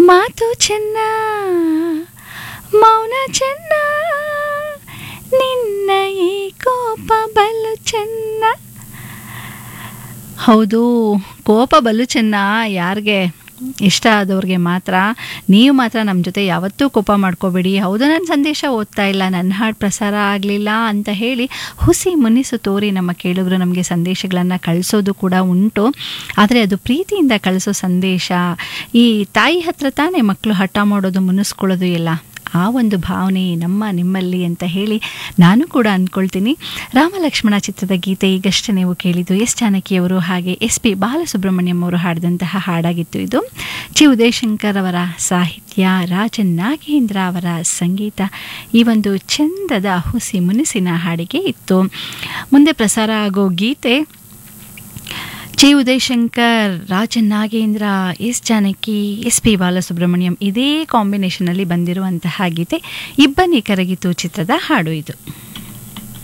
ಮಾತು ಚೆನ್ನ ಮೌನ ಚೆನ್ನ ನಿನ್ನ ಈ ಕೋಪ ಬಲು ಚೆನ್ನ ಹೌದು ಕೋಪ ಬಲು ಚೆನ್ನ ಯಾರಿಗೆ ಇಷ್ಟ ಆದವ್ರಿಗೆ ಮಾತ್ರ ನೀವು ಮಾತ್ರ ನಮ್ಮ ಜೊತೆ ಯಾವತ್ತೂ ಕೋಪ ಮಾಡ್ಕೋಬೇಡಿ ಹೌದು ನನ್ನ ಸಂದೇಶ ಓದ್ತಾ ಇಲ್ಲ ನನ್ನ ಹಾಡು ಪ್ರಸಾರ ಆಗಲಿಲ್ಲ ಅಂತ ಹೇಳಿ ಹುಸಿ ಮುನಿಸು ತೋರಿ ನಮ್ಮ ಕೇಳಿದ್ರು ನಮಗೆ ಸಂದೇಶಗಳನ್ನು ಕಳಿಸೋದು ಕೂಡ ಉಂಟು ಆದರೆ ಅದು ಪ್ರೀತಿಯಿಂದ ಕಳಿಸೋ ಸಂದೇಶ ಈ ತಾಯಿ ಹತ್ರ ತಾನೇ ಮಕ್ಕಳು ಹಠ ಮಾಡೋದು ಮುನಿಸ್ಕೊಳ್ಳೋದು ಎಲ್ಲ ಆ ಒಂದು ಭಾವನೆ ನಮ್ಮ ನಿಮ್ಮಲ್ಲಿ ಅಂತ ಹೇಳಿ ನಾನು ಕೂಡ ಅಂದ್ಕೊಳ್ತೀನಿ ರಾಮಲಕ್ಷ್ಮಣ ಚಿತ್ರದ ಗೀತೆ ಈಗಷ್ಟೇ ನೀವು ಕೇಳಿದ್ದು ಎಸ್ ಜಾನಕಿಯವರು ಹಾಗೆ ಎಸ್ ಪಿ ಬಾಲಸುಬ್ರಹ್ಮಣ್ಯಂ ಅವರು ಹಾಡಿದಂತಹ ಹಾಡಾಗಿತ್ತು ಇದು ಚಿ ಉದಯಶಂಕರ್ ಅವರ ಸಾಹಿತ್ಯ ರಾಜನ್ ನಾಗೇಂದ್ರ ಅವರ ಸಂಗೀತ ಈ ಒಂದು ಚಂದದ ಹುಸಿ ಮುನಿಸಿನ ಹಾಡಿಗೆ ಇತ್ತು ಮುಂದೆ ಪ್ರಸಾರ ಆಗೋ ಗೀತೆ G Udayashankar Rajan Nagendra S Janaki S P Balasubrahmanyam ಇದೇ ಕಾಂಬಿನೇಷನಲ್ಲಿ ಬಂದಿರುವಂತಹ ಗೀತೆ ಇಬ್ಬನಿ ಕರಗಿತು ಚಿತ್ರದ ಹಾಡು ಇದು